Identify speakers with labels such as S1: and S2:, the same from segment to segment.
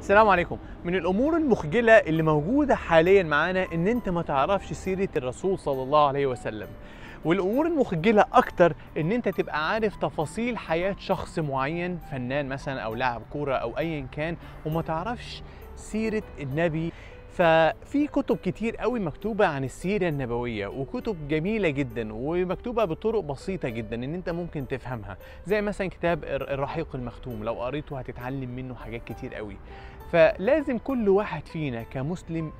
S1: السلام عليكم من الامور المخجله اللي موجوده حاليا معانا ان انت ما تعرفش سيره الرسول صلى الله عليه وسلم والامور المخجله اكتر ان انت تبقى عارف تفاصيل حياه شخص معين فنان مثلا او لاعب كوره او ايا كان وما تعرفش سيره النبي ففي كتب كتير قوي مكتوبة عن السيرة النبوية وكتب جميلة جدا ومكتوبة بطرق بسيطة جدا ان انت ممكن تفهمها زي مثلا كتاب الرحيق المختوم لو قريته هتتعلم منه حاجات كتير قوي فلازم كل واحد فينا كمسلم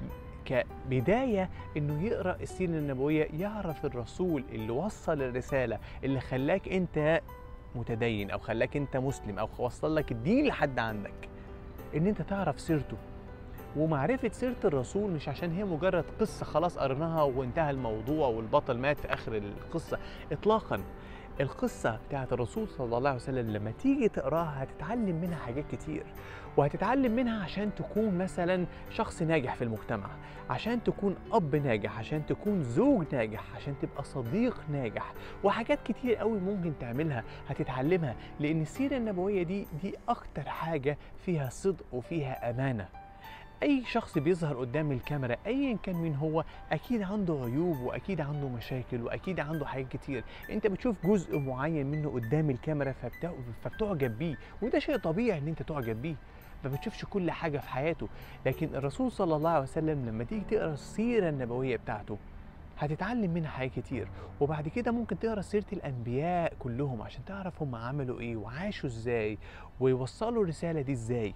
S1: كبداية انه يقرأ السيرة النبوية يعرف الرسول اللي وصل الرسالة اللي خلاك انت متدين او خلاك انت مسلم او وصل لك الدين لحد عندك ان انت تعرف سيرته ومعرفة سيرة الرسول مش عشان هي مجرد قصة خلاص قرناها وانتهى الموضوع والبطل مات في آخر القصة إطلاقا القصة بتاعت الرسول صلى الله عليه وسلم لما تيجي تقراها هتتعلم منها حاجات كتير وهتتعلم منها عشان تكون مثلا شخص ناجح في المجتمع عشان تكون أب ناجح عشان تكون زوج ناجح عشان تبقى صديق ناجح وحاجات كتير قوي ممكن تعملها هتتعلمها لأن السيرة النبوية دي دي أكتر حاجة فيها صدق وفيها أمانة اي شخص بيظهر قدام الكاميرا ايا كان مين هو اكيد عنده عيوب واكيد عنده مشاكل واكيد عنده حاجات كتير انت بتشوف جزء معين منه قدام الكاميرا فبتع... فبتعجب بيه وده شيء طبيعي ان انت تعجب بيه ما بتشوفش كل حاجه في حياته لكن الرسول صلى الله عليه وسلم لما تيجي تقرا السيره النبويه بتاعته هتتعلم منها حاجات كتير وبعد كده ممكن تقرا سيره الانبياء كلهم عشان تعرف هم عملوا ايه وعاشوا ازاي ويوصلوا الرساله دي ازاي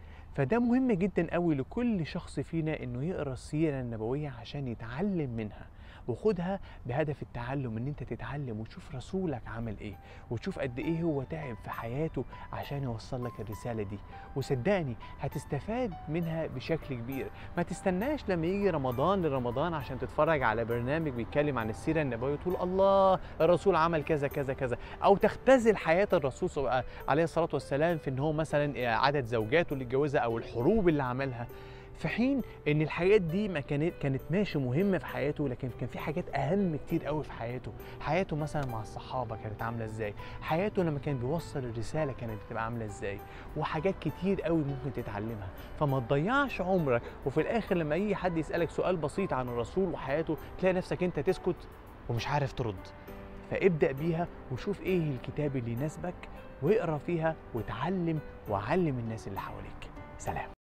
S1: فده مهم جدا قوي لكل شخص فينا انه يقرا السيره النبويه عشان يتعلم منها وخدها بهدف التعلم ان انت تتعلم وتشوف رسولك عمل ايه وتشوف قد ايه هو تعب في حياته عشان يوصل لك الرساله دي وصدقني هتستفاد منها بشكل كبير ما تستناش لما يجي رمضان لرمضان عشان تتفرج على برنامج بيتكلم عن السيره النبويه وتقول الله الرسول عمل كذا كذا كذا او تختزل حياه الرسول عليه الصلاه والسلام في ان هو مثلا عدد زوجاته اللي اتجوزها او الحروب اللي عملها في حين ان الحاجات دي ما كانت كانت ماشي مهمه في حياته لكن كان في حاجات اهم كتير قوي في حياته حياته مثلا مع الصحابه كانت عامله ازاي حياته لما كان بيوصل الرساله كانت بتبقى عامله ازاي وحاجات كتير قوي ممكن تتعلمها فما تضيعش عمرك وفي الاخر لما اي حد يسالك سؤال بسيط عن الرسول وحياته تلاقي نفسك انت تسكت ومش عارف ترد فابدا بيها وشوف ايه الكتاب اللي يناسبك واقرا فيها وتعلم وعلم الناس اللي حواليك سلام